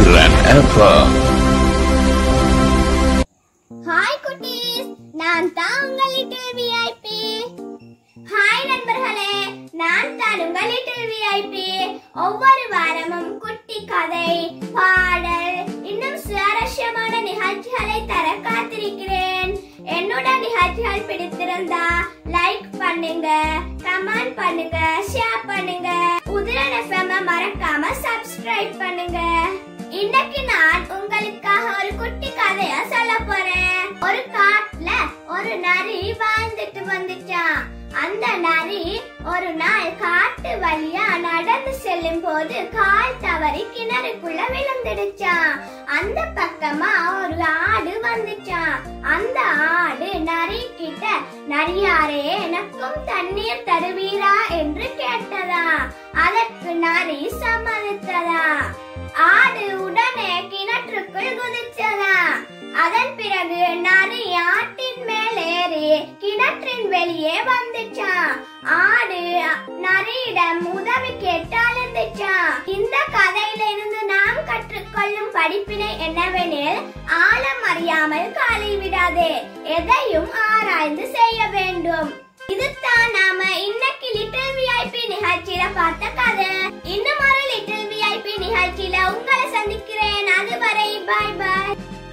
Children FM. Hi குட்டீஸ் நான் தான் உங்கள் லிட்டில் விஐபி ஹாய் நண்பர்களே நான் தான் உங்கள் லிட்டில் விஐபி ஒவ்வொரு வாரமும் குட்டி கதை பாடல் இன்னும் சுவாரஸ்யமான நிகழ்ச்சிகளை தர காத்திருக்கிறேன் என்னோட நிகழ்ச்சிகள் பிடித்திருந்தா லைக் பண்ணுங்க கமெண்ட் பண்ணுங்க ஷேர் பண்ணுங்க உதிரன் எஃப்எம் மறக்காம சப்ஸ்கிரைப் பண்ணுங்க இன்னைக்கு நான் உங்களுக்காக ஒரு குட்டி கதைய சொல்ல போறேன் ஒரு காட்டுல ஒரு நரி வாழ்ந்துட்டு வந்துச்சான் அந்த நரி ஒரு நாள் காட்டு வழியா நடந்து செல்லும் போது கால் தவறி கிணறுக்குள்ள விழுந்துடுச்சான் அந்த பக்கமா ஒரு ஆடு வந்துச்சான் அந்த ஆடு நரி கிட்ட நரியாரே எனக்கும் தண்ணீர் தருவீரா என்று கேட்டதா அதற்கு நரி சம்மதித்ததா ஆடு உடனே கிணற்றுக்குள் குதிச்சதா அதன் பிறகு நரி ஆட்டின் மேல் ஏறி கிணற்றின் வெளியே வந்துச்சான் ஆடு நரியிடம் உதவி கேட்டு அழுந்துச்சான் இந்த கதையில இருந்து நாம் கற்றுக்கொள்ளும் படிப்பினை என்னவெனில் ஆழம் அறியாமல் காலை விடாதே எதையும் ஆராய்ந்து செய்ய வேண்டும் இதுதான் நாம இன்னைக்கு லிட்டில் விஐபி நிகழ்ச்சியில பார்த்த கதை இன்னும் ஒரு லிட்டில் விஐபி நிகழ்ச்சியில உங்களை சந்திக்கிறேன் அதுவரை பாய் பாய்